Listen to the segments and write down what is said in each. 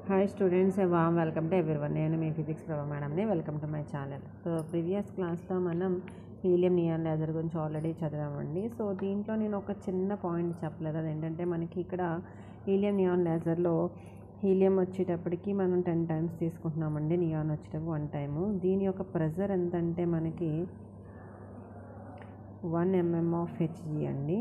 hi students a warm welcome to everyone నేను మీ physics Prabha మేడంని welcome to my channel so previous క్లాస్లో మనం హీలియం నియాన్ లేజర్ గురించి ఆల్రెడీ చదివామండి సో దీంట్లో నేను ఒక చిన్న పాయింట్ చెప్పలేదు అదేంటంటే మనకి ఇక్కడ హీలియం నియాన్ లేజర్లో హీలియం వచ్చేటప్పటికి మనం టెన్ టైమ్స్ తీసుకుంటున్నామండి నియాన్ వచ్చేటప్పుడు వన్ టైము దీని యొక్క ప్రెజర్ ఎంత అంటే మనకి వన్ ఎంఎం ఆఫ్ హెచ్జి అండి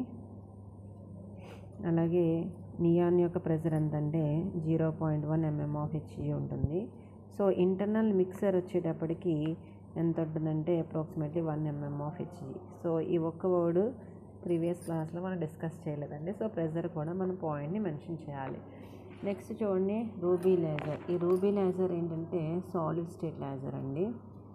అలాగే నియాన్ యొక్క ప్రెజర్ ఎంత అంటే zero point one MM of HG ఉంటుంది సో ఇంటర్నల్ మిక్సర్ వచ్చేటప్పటికి ఎంత ఉంటుందంటే approximately one MM of HG so ఈ ఒక్క వర్డ్ ప్రీవియస్ క్లాస్లో మనం డిస్కస్ చేయలేదండి సో ప్రెజర్ కూడా మన పాయింట్ని మెన్షన్ చేయాలి నెక్స్ట్ చూడండి రూబీ లేజర్ ఈ రూబీ లేజర్ ఏంటంటే సాలిడ్ స్టేట్ లేజర్ అండి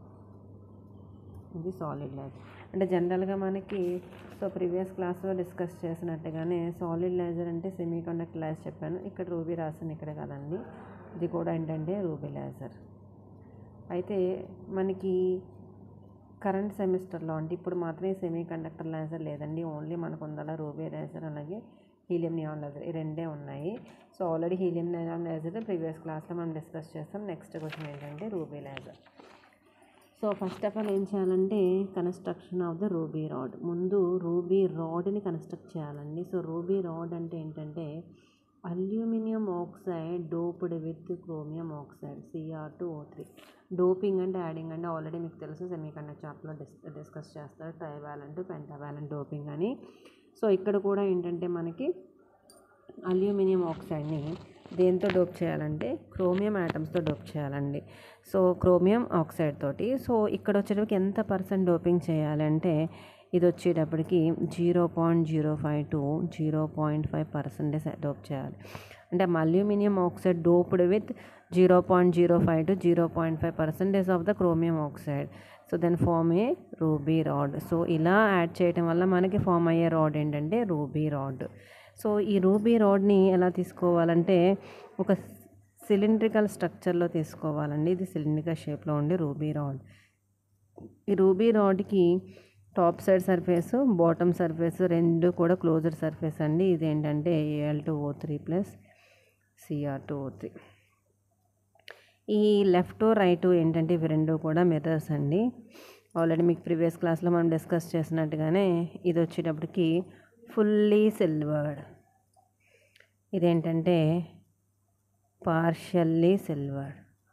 ఇది సాలిడ్ లేజర్ అంటే జనరల్గా మనకి సో ప్రీవియస్ క్లాస్లో డిస్కస్ చేసినట్టుగానే సాలిడ్ లేజర్ అంటే సెమీ కండక్టర్ లేజర్ చెప్పాను ఇక్కడ రూబీ రాసాను ఇక్కడ కదండి ఇది కూడా ఏంటంటే రూబీ లేజర్ అయితే మనకి కరెంట్ సెమిస్టర్లో అంటే ఇప్పుడు మాత్రమే సెమీ కండక్టర్ లేజర్ లేదండి ఓన్లీ మనకు ఉందలా రూబీ లేజర్ అలాగే హీలియం నియాన్ లేజర్ ఈ రెండే ఉన్నాయి so already helium neon laser previous క్లాస్లో మనం డిస్కస్ చేస్తాం నెక్స్ట్ క్వశ్చన్ ఏంటంటే ruby laser so first of all ఏం చేయాలంటే construction of the ruby rod ముందు రూబీ రాడ్ని కన్స్ట్రక్ట్ చేయాలండి సో రూబీ రాడ్ అంటే ఏంటంటే aluminium oxide doped with chromium oxide CR two O three doping అంటే యాడింగ్ అంటే ఆల్రెడీ మీకు తెలుసు సెమీ కండక్టర్ చాప్లో డిస్ డిస్కస్ చేస్తారు ట్రైవాలెంట్ పెంటావాలెంట్ డోపింగ్ అని సో ఇక్కడ కూడా ఏంటంటే మనకి అల్యూమినియం ఆక్సైడ్ని దేంతో డోప్ చేయాలంటే క్రోమియం యాటమ్స్తో డోప్ చేయాలండి సో క్రోమియం ఆక్సైడ్ తోటి సో ఇక్కడ వచ్చేటప్పటికి ఎంత పర్సెంట్ డోపింగ్ చేయాలంటే ఇది వచ్చేటప్పటికి zero point zero five to zero point five percentage dope చేయాలి అంటే aluminium oxide doped with zero point zero five to zero point five percentage of the chromium oxide so then form a ruby rod so ఇలా add చేయడం వల్ల మనకి form అయ్యే rod ఏంటంటే ruby rod so ఈ ruby రాడ్ని ఎలా తీసుకోవాలంటే ఒక సిలిండ్రికల్ స్ట్రక్చర్లో తీసుకోవాలండి ఇది సిలిండ్రికల్ షేప్లో ఉండే రూబీ రాడ్ ఈ రూబీ రాడ్కి top side surface bottom surface రెండు కూడా క్లోజర్ సర్ఫేస్ అండి ఇది ఏంటంటే AL two O three plus CR two O three ఈ లెఫ్ట్ రైట్ ఏంటంటే ఇవి రెండు కూడా మిర్రర్స్ అండి ఆల్రెడీ మీకు ప్రీవియస్ క్లాస్లో మనం డిస్కస్ చేసినట్టుగానే ఇది వచ్చేటప్పటికి ఫుల్లీ సిల్వర్డ్ ఇదేంటంటే పార్షల్లీ సిల్వర్డ్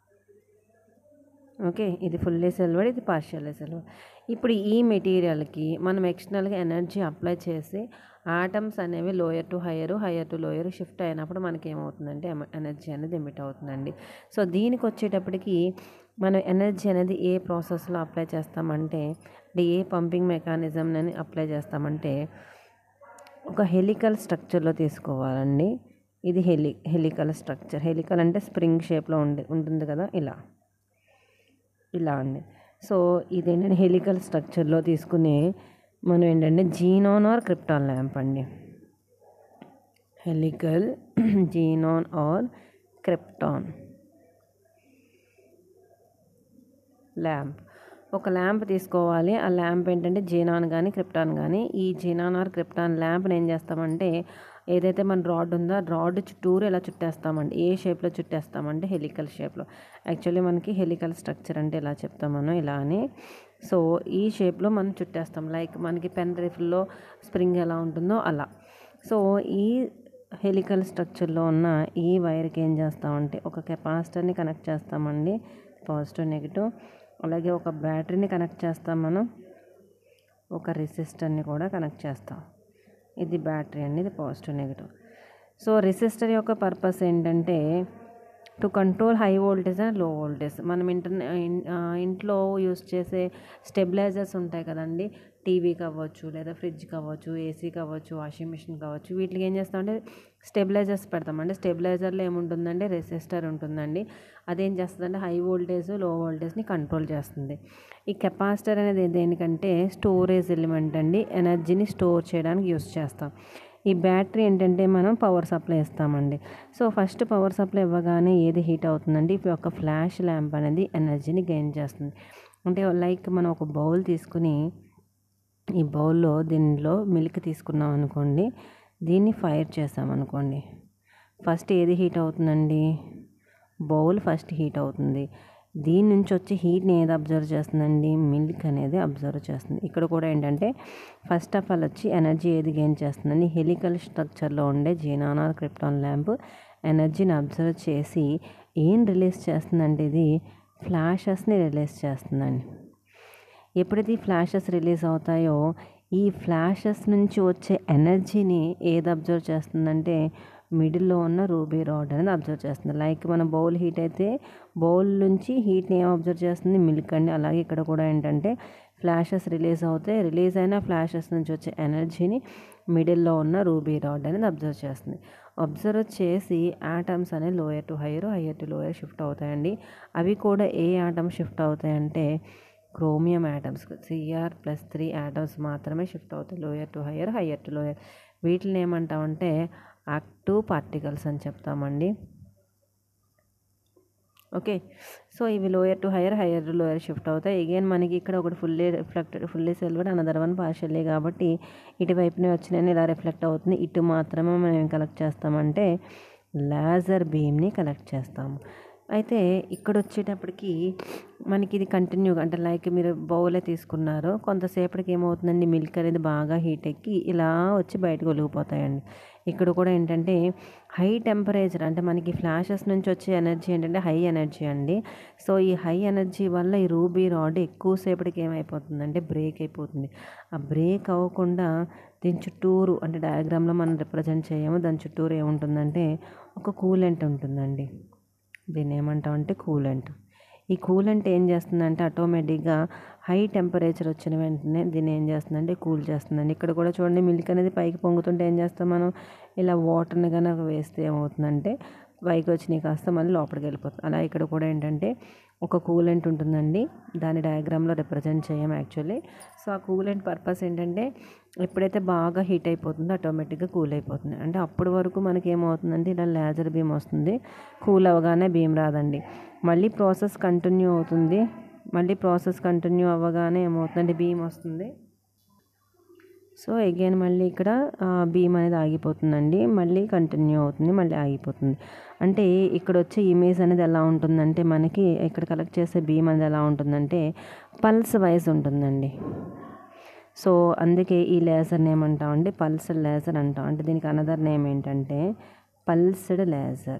ఓకే ఇది ఫుల్లీ సిల్వర్డ్ ఇది పార్షల్లీ సిల్వర్డ్ ఇప్పుడు ఈ మెటీరియల్కి మనం ఎక్స్టర్నల్గా ఎనర్జీ అప్లై చేసి ఆటమ్స్ అనేవి lower to higher higher to lower shift అయినప్పుడు మనకి ఏమవుతుందంటే ఎనర్జీ అనేది ఎమిట్ అవుతుందండి సో దీనికి వచ్చేటప్పటికి మనం ఎనర్జీ అనేది ఏ ప్రాసెస్లో అప్లై చేస్తామంటే ఏ పంపింగ్ మెకానిజం అని అప్లై చేస్తామంటే ఒక హెలికల్ స్ట్రక్చర్లో తీసుకోవాలండి ఇది హెలి హెలికల్ స్ట్రక్చర్ హెలికల్ అంటే స్ప్రింగ్ షేప్లో ఉండి ఉంటుంది కదా ఇలా ఇలా అండి సో ఇదేంటంటే హెలికల్ స్ట్రక్చర్లో తీసుకునే మనం ఏంటంటే జీనోన్ ఆర్ క్రిప్టాన్ ల్యాంప్ అండి helical xenon or krypton lamp ఒక ల్యాంప్ తీసుకోవాలి ఆ ల్యాంప్ ఏంటంటే జీనాన్ కానీ క్రిప్టాన్ కానీ ఈ జీనాన్ ఆర్ క్రిప్టాన్ ల్యాంప్ని ఏం చేస్తామంటే ఏదైతే మన రాడ్ ఉందో ఆ రాడ్ చుట్టూరు ఇలా చుట్టేస్తామండి ఏ షేప్లో చుట్టేస్తామంటే హెలికల్ షేప్లో యాక్చువల్లీ మనకి హెలికల్ స్ట్రక్చర్ అంటే ఇలా చెప్తాం మనం ఇలా అని సో ఈ షేప్లో మనం చుట్టేస్తాం లైక్ మనకి పెన్ రిఫ్లో స్ప్రింగ్ ఎలా ఉంటుందో అలా సో ఈ హెలికల్ స్ట్రక్చర్లో ఉన్న ఈ వైర్కి ఏం చేస్తామంటే ఒక కెపాసిటర్ని కనెక్ట్ చేస్తామండి పాజిటివ్ నెగిటివ్ అలాగే ఒక బ్యాటరీని కనెక్ట్ చేస్తాం మనం ఒక రెసిస్టర్ని కూడా కనెక్ట్ చేస్తాం ఇది బ్యాటరీ అండి ఇది పాజిటివ్ నెగిటివ్ సో రెసిస్టర్ యొక్క పర్పస్ ఏంటంటే to control high voltage and low voltage మనం ఇంటర్ ఇంట్లో యూస్ చేసే స్టెబిలైజర్స్ ఉంటాయి కదండి టీవీ కావచ్చు లేదా ఫ్రిడ్జ్ కావచ్చు ఏసీ కావచ్చు వాషింగ్ మిషన్ కావచ్చు వీటికి ఏం చేస్తామంటే స్టెబిలైజర్స్ పెడతామండి స్టెబిలైజర్లో ఏముంటుందంటే రెసిస్టర్ ఉంటుందండి అదేం చేస్తుందంటే హై వోల్టేజ్ లో వోల్టేజ్ని కంట్రోల్ చేస్తుంది ఈ కెపాసిటర్ అనేది దేనికంటే స్టోరేజ్ ఎలిమెంట్ అండి ఎనర్జీని స్టోర్ చేయడానికి యూస్ చేస్తాం ఈ బ్యాటరీ ఏంటంటే మనం పవర్ సప్లై ఇస్తామండి సో ఫస్ట్ పవర్ సప్లై ఇవ్వగానే ఏది హీట్ అవుతుందండి ఈ యొక్క ఫ్లాష్ ల్యాంప్ అనేది ఎనర్జీని గెయిన్ చేస్తుంది అంటే లైక్ మనం ఒక బౌల్ తీసుకుని ఈ బౌల్లో దీనిలో మిల్క్ తీసుకున్నాం అనుకోండి దీన్ని ఫైర్ చేసామనుకోండి ఫస్ట్ ఏది హీట్ అవుతుందండి బౌల్ ఫస్ట్ హీట్ అవుతుంది దీని నుంచి వచ్చే హీట్ని ఏది అబ్జర్వ్ చేస్తుందండి మిల్క్ అనేది అబ్జర్వ్ చేస్తుంది ఇక్కడ కూడా ఏంటంటే ఫస్ట్ ఆఫ్ ఆల్ వచ్చి ఎనర్జీ ఏది గెయిన్ చేస్తుందండి హెలికల్ స్ట్రక్చర్లో ఉండే జీనానార్ క్రిప్టాన్ ల్యాంప్ ఎనర్జీని అబ్జర్వ్ చేసి ఏం రిలీజ్ చేస్తుందంటే ఇది ఫ్లాషెస్ని రిలీజ్ చేస్తుందండి ఎప్పుడైతే ఈ ఫ్లాషెస్ రిలీజ్ అవుతాయో ఈ ఫ్లాషెస్ నుంచి వచ్చే ఎనర్జీని ఏది అబ్జర్వ్ చేస్తుందంటే మిడిల్లో ఉన్న రూబీ రాడ్ అనేది అబ్జర్వ్ చేస్తుంది లైక్ మన బౌల్ హీట్ అయితే బౌల్ నుంచి హీట్ని ఏం అబ్జర్వ్ చేస్తుంది మిల్క్ అండి అలాగే ఇక్కడ కూడా ఏంటంటే ఫ్లాషెస్ రిలీజ్ అవుతాయి రిలీజ్ అయిన ఫ్లాషెస్ నుంచి వచ్చే ఎనర్జీని మిడిల్లో ఉన్న రూబీ రాడ్ అనేది అబ్జర్వ్ చేస్తుంది అబ్జర్వ్ చేసి ఆటమ్స్ అనేవి lower to higher higher to lower shift అవుతాయండి అవి కూడా ఏ ఆటమ్ షిఫ్ట్ అవుతాయంటే chromium atoms CR plus three atoms మాత్రమే షిఫ్ట్ అవుతాయి lower to higher higher to lower వీటిని ఏమంటామంటే యాక్టివ్ పార్టికల్స్ అని చెప్తామండి ఓకే సో ఇవి lower to higher higher to lower shift అవుతాయి అగైన్ మనకి ఇక్కడ ఒకటి fully reflected fully silvered another one partially కాబట్టి ఇటువైపునే వచ్చినాయని ఇలా రిఫ్లెక్ట్ అవుతుంది ఇటు మాత్రమే మనం ఏం కలెక్ట్ చేస్తామంటే లేజర్ బీమ్ని కలెక్ట్ చేస్తాము అయితే ఇక్కడ వచ్చేటప్పటికి మనకి ఇది కంటిన్యూగా అంటే లైక్ మీరు బౌలే తీసుకున్నారు కొంతసేపటికి ఏమవుతుందండి మిల్క్ అనేది బాగా హీట్ ఎక్కి ఇలా వచ్చి బయటకు ఒలిగిపోతాయండి ఇక్కడ కూడా ఏంటంటే హై టెంపరేచర్ అంటే మనకి ఫ్లాషెస్ నుంచి వచ్చే ఎనర్జీ ఏంటంటే హై ఎనర్జీ అండి సో ఈ హై ఎనర్జీ వల్ల ఈ రూబీ రాడ్ ఎక్కువసేపటికి ఏమైపోతుందంటే బ్రేక్ అయిపోతుంది ఆ బ్రేక్ అవ్వకుండా దీని చుట్టూరు అంటే డయాగ్రామ్లో మనం రిప్రజెంట్ చేయము దాని చుట్టూరు ఏముంటుందంటే ఒక కూలెంట్ ఉంటుందండి దీన్ని ఏమంటామంటే కూలెంట్ ఈ కూలెంట్ ఏం చేస్తుందంటే ఆటోమేటిక్గా హై టెంపరేచర్ వచ్చిన వెంటనే దీన్ని ఏం చేస్తుందంటే కూల్ చేస్తుందండి ఇక్కడ కూడా చూడండి మిల్క్ అనేది పైకి పొంగుతుంటే ఏం చేస్తాం మనం ఇలా వాటర్ని కనుక వేస్తే ఏమవుతుందంటే పైకి వచ్చినాయి కాస్త మళ్ళీ లోపలికి వెళ్ళిపోతుంది అలా ఇక్కడ కూడా ఏంటంటే ఒక కూలెంట్ ఉంటుందండి దాని డయాగ్రామ్లో రిప్రజెంట్ చేయం యాక్చువల్లీ సో ఆ కూలెంట్ పర్పస్ ఏంటంటే ఎప్పుడైతే బాగా హీట్ అయిపోతుందో ఆటోమేటిక్గా కూల్ అయిపోతుంది అంటే అప్పటి వరకు మనకి ఏమవుతుందంటే ఇలా లేజర్ బీమ్ వస్తుంది కూల్ అవ్వగానే బీమ్ రాదండి మళ్ళీ ప్రాసెస్ కంటిన్యూ అవుతుంది మళ్ళీ ప్రాసెస్ కంటిన్యూ అవ్వగానే ఏమవుతుందంటే బీమ్ వస్తుంది సో అగైన్ మళ్ళీ ఇక్కడ బీమ్ అనేది ఆగిపోతుందండి మళ్ళీ కంటిన్యూ అవుతుంది మళ్ళీ ఆగిపోతుంది అంటే ఇక్కడ వచ్చే ఇమేజ్ అనేది ఎలా ఉంటుందంటే మనకి ఇక్కడ కలెక్ట్ చేసే బీమ్ అనేది ఎలా ఉంటుందంటే పల్స్ వైజ్ ఉంటుందండి సో అందుకే ఈ లేజర్ని ఏమంటామండి పల్స్డ్ లేజర్ అంటాం అంటే దీనికి అనదర్ నేమ్ ఏంటంటే పల్స్డ్ లేజర్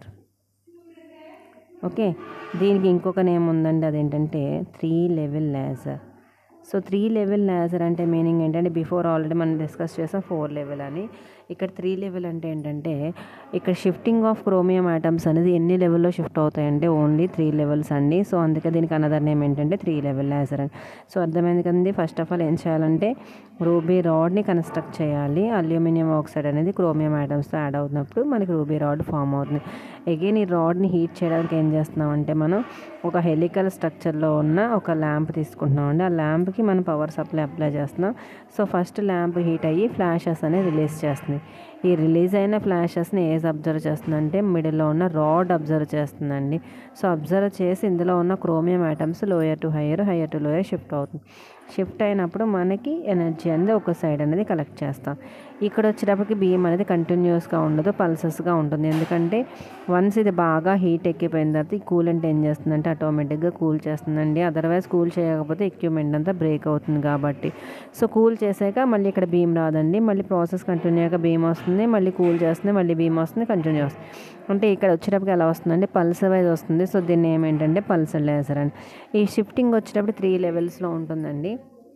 ఓకే దీనికి ఇంకొక నేమ్ ఉందండి అదేంటంటే three level laser so three level laser అంటే మీనింగ్ ఏంటంటే బిఫోర్ ఆల్రెడీ మనం డిస్కస్ చేసాం ఫోర్ లెవెల్ అని ఇక్కడ త్రీ లెవెల్ అంటే ఏంటంటే ఇక్కడ షిఫ్టింగ్ ఆఫ్ క్రోమియం ఐటమ్స్ అనేది ఎన్ని లెవెల్లో షిఫ్ట్ అవుతాయంటే ఓన్లీ త్రీ లెవెల్స్ అండి సో అందుకే దీనికి అనదర్ నేమ్ ఏంటంటే త్రీ లెవెల్ లేజర్ అని సో అర్థమైంది కదండి ఫస్ట్ ఆఫ్ ఆల్ ఏం చేయాలంటే రూబీ రాడ్ని కన్స్ట్రక్ట్ చేయాలి అల్యూమినియం ఆక్సైడ్ అనేది క్రోమియం ఐటమ్స్తో యాడ్ అవుతున్నప్పుడు మనకి రూబీ రాడ్ ఫామ్ అవుతుంది అగైన్ ఈ రాడ్ని హీట్ చేయడానికి ఏం చేస్తున్నామంటే మనం ఒక హెలికల్ స్ట్రక్చర్లో ఉన్న ఒక ల్యాంప్ తీసుకుంటున్నాం అండి ఆ ల్యాంప్కి మనం పవర్ సప్లై అప్లై చేస్తున్నాం సో ఫస్ట్ ల్యాంప్ హీట్ అయ్యి ఫ్లాషెస్ అనేది రిలీజ్ చేస్తుంది ఈ రిలీజ్ అయిన ఫ్లాషెస్ని ఏజ్ అబ్జర్వ్ చేస్తుందంటే మిడిల్లో ఉన్న రాడ్ అబ్జర్వ్ చేస్తుందండి సో అబ్జర్వ్ చేసి ఇందులో ఉన్న chromium atoms lower to higher higher to lower shift అవుతుంది షిఫ్ట్ అయినప్పుడు మనకి ఎనర్జీ అనేది ఒక సైడ్ అనేది కలెక్ట్ చేస్తాం ఇక్కడ వచ్చేటప్పటికి బియ్యం అనేది కంటిన్యూస్గా ఉండదు పల్సెస్గా ఉంటుంది ఎందుకంటే వన్స్ ఇది బాగా హీట్ ఎక్కిపోయిన తర్వాత ఈ కూలెంట్ ఏం చేస్తుందంటే ఆటోమేటిక్గా కూల్ చేస్తుందండి అదర్వైజ్ కూల్ చేయకపోతే ఎక్విప్మెంట్ అంతా బ్రేక్ అవుతుంది కాబట్టి సో కూల్ చేసాక మళ్ళీ ఇక్కడ బీమ్ రాదండి మళ్ళీ ప్రాసెస్ కంటిన్యూ అయ్యాక బీమ్ వస్తుంది మళ్ళీ కూల్ చేస్తుంది మళ్ళీ బీమ్ వస్తుంది కంటిన్యూ వస్తుంది అంటే ఇక్కడ వచ్చేటప్పటికి ఎలా వస్తుందంటే పల్స్ వైజ్ వస్తుంది సో దీన్ని ఏమేంటంటే పల్స్ లేజర్ అండి ఈ షిఫ్టింగ్ వచ్చేటప్పుడు త్రీ లెవెల్స్లో ఉంటుందండి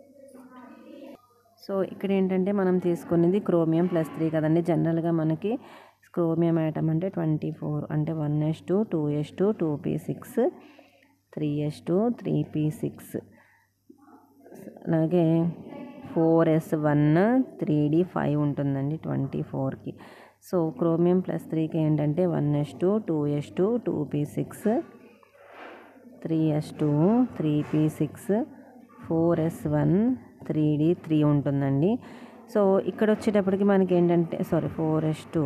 సో ఇక్కడ ఏంటంటే మనం తీసుకునేది క్రోమియం ప్లస్ త్రీ కదండి జనరల్గా మనకి క్రోమియం ఐటమ్ అంటే ట్వంటీ ఫోర్ అంటే one S two two S two two P six three S two three P six అలాగే four S one three D five ఉంటుందండి ట్వంటీ ఫోర్కి సో క్రోమియం ప్లస్ త్రీకి ఏంటంటే one S two two S two two P six three S two three P six four S one three D three ఉంటుందండి so ఇక్కడ వచ్చేటప్పటికి మనకి ఏంటంటే sorry four yes two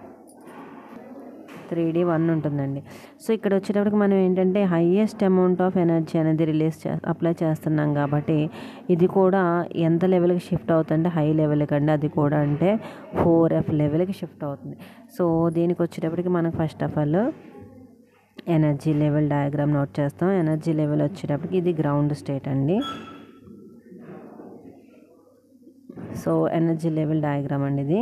three D one ఉంటుందండి so ఇక్కడ వచ్చేటప్పటికి మనం ఏంటంటే హైయెస్ట్ అమౌంట్ ఆఫ్ ఎనర్జీ అనేది రిలీజ్ చే అప్లై చేస్తున్నాం కాబట్టి ఇది కూడా ఎంత లెవెల్కి షిఫ్ట్ అవుతుందంటే హై లెవెల్కి అండి అది కూడా అంటే ఫోర్ ఎఫ్ లెవెల్కి షిఫ్ట్ అవుతుంది సో దీనికి వచ్చేటప్పటికి మనకు first of all energy level diagram note చేస్తాం ఎనర్జీ లెవెల్ వచ్చేటప్పటికి ఇది గ్రౌండ్ స్టేట్ అండి సో ఎనర్జీ లెవెల్ డయాగ్రామ్ అండి ఇది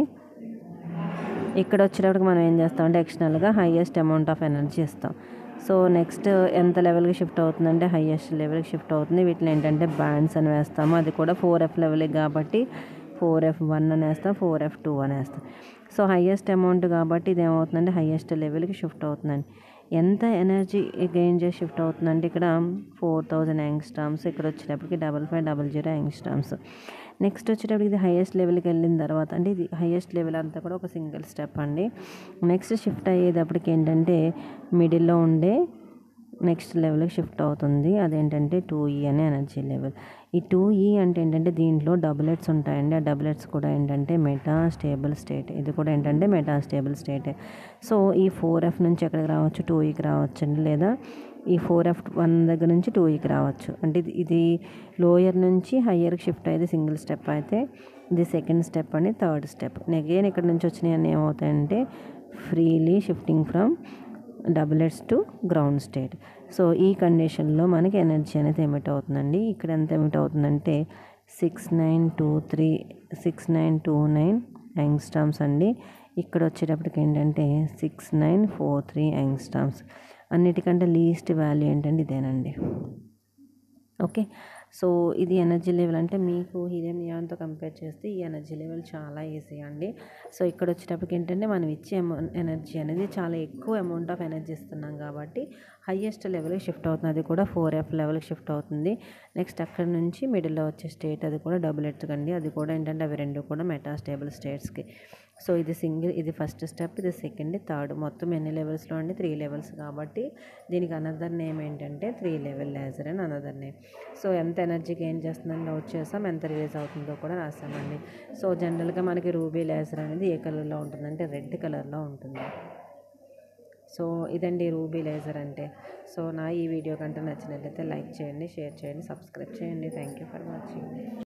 ఇక్కడ వచ్చేటప్పటికి మనం ఏం చేస్తామంటే ఎక్స్టర్నల్గా హైయెస్ట్ అమౌంట్ ఆఫ్ ఎనర్జీ ఇస్తాం సో నెక్స్ట్ ఎంత లెవెల్కి షిఫ్ట్ అవుతుందంటే హైయెస్ట్ లెవెల్కి షిఫ్ట్ అవుతుంది వీటిని ఏంటంటే బ్యాండ్స్ అని వేస్తాము అది కూడా ఫోర్ ఎఫ్ లెవెల్ కాబట్టి ఫోర్ ఎఫ్ వన్ అని వేస్తాం ఫోర్ ఎఫ్ టూ అని వేస్తాం సో హైయెస్ట్ అమౌంట్ కాబట్టి ఇది ఏమవుతుందంటే హైయెస్ట్ లెవెల్కి షిఫ్ట్ అవుతుందండి ఎంత ఎనర్జీ గెయిన్ చేసి షిఫ్ట్ అవుతుందంటే ఇక్కడ ఫోర్ థౌజండ్ యాంగ్స్టామ్స్ ఇక్కడ వచ్చేటప్పటికి double five double zero angstroms next వచ్చేటప్పటికి ఇది హైయెస్ట్ లెవెల్కి వెళ్ళిన తర్వాత అంటే ఇది హైయెస్ట్ లెవెల్ అంతా కూడా ఒక సింగిల్ స్టెప్ అండి నెక్స్ట్ షిఫ్ట్ అయ్యేటప్పటికి ఏంటంటే మిడిల్లో ఉండే నెక్స్ట్ లెవెల్కి షిఫ్ట్ అవుతుంది అదేంటంటే టూ ఈ అనే ఎనర్జీ లెవెల్ ఈ టూ ఈ అంటే ఏంటంటే దీంట్లో డబులెట్స్ ఉంటాయండి ఆ డబులెట్స్ కూడా ఏంటంటే మెటా స్టేబుల్ స్టేట్ ఇది కూడా ఏంటంటే మెటా స్టేబుల్ స్టేట్ సో ఈ ఫోర్ ఎఫ్ నుంచి ఎక్కడికి రావచ్చు టూ ఈకి రావచ్చు అండి లేదా ఈ ఫోర్ ఎఫ్ వన్ దగ్గర నుంచి టూ ఈకి రావచ్చు అంటే ఇది ఇది లోయర్ నుంచి హయ్యర్కి షిఫ్ట్ అయితే సింగిల్ స్టెప్ అయితే ఇది సెకండ్ స్టెప్ అని థర్డ్ స్టెప్ అగైన్ ఇక్కడ నుంచి వచ్చినాయి అన్నీ ఏమవుతాయంటే freely shifting from doublets to ground state so ఈ కండిషన్లో మనకి ఎనర్జీ అనేది ఎమిట్ అవుతుందండి ఇక్కడ ఎంత ఎమిట్ అవుతుందంటే six nine two three six nine two nine angstroms అండి ఇక్కడ వచ్చేటప్పటికి ఏంటంటే six nine four three angstroms అన్నిటికంటే లీస్ట్ వాల్యూ ఏంటంటే ఇదేనండి ఓకే సో ఇది ఎనర్జీ లెవెల్ అంటే మీకు హీలియం నియాన్తో కంపేర్ చేస్తే ఈ ఎనర్జీ లెవెల్ చాలా ఈజీ అండి సో ఇక్కడ వచ్చేటప్పటికి ఏంటంటే మనం ఇచ్చే ఎనర్జీ అనేది చాలా ఎక్కువ అమౌంట్ ఆఫ్ ఎనర్జీ ఇస్తున్నాం కాబట్టి హయ్యెస్ట్ లెవెల్కి షిఫ్ట్ అవుతుంది అది కూడా ఫోర్ ఎఫ్ లెవెల్కి షిఫ్ట్ అవుతుంది నెక్స్ట్ అక్కడ నుంచి మిడిల్లో వచ్చే స్టేట్ అది కూడా డబుల్ ఎట్స్ కండి అది కూడా ఏంటంటే అవి రెండు కూడా మెటా స్టేబుల్ స్టేట్స్కి సో ఇది సింగిల్ ఇది ఫస్ట్ స్టెప్ ఇది సెకండ్ థర్డ్ మొత్తం ఎన్ని లెవెల్స్లో అండి త్రీ లెవెల్స్ కాబట్టి దీనికి అనదర్ నేమ్ ఏంటంటే త్రీ లెవెల్ లేజర్ అని అనదర్ నేమ్ సో ఎంత ఎనర్జీ గెయిన్ చేస్తుందని నోట్ చేసాం ఎంత రిలీజ్ అవుతుందో కూడా రాసామండి సో జనరల్గా మనకి రూబీ లేజర్ అనేది ఏ కలర్లో ఉంటుందంటే రెడ్ కలర్లో ఉంటుంది సో ఇదండి రూబీ లేజర్ అంటే సో నా ఈ వీడియో కంటే నచ్చినట్లయితే లైక్ చేయండి షేర్ చేయండి సబ్స్క్రైబ్ చేయండి థ్యాంక్ యూ ఫర్ వాచింగ్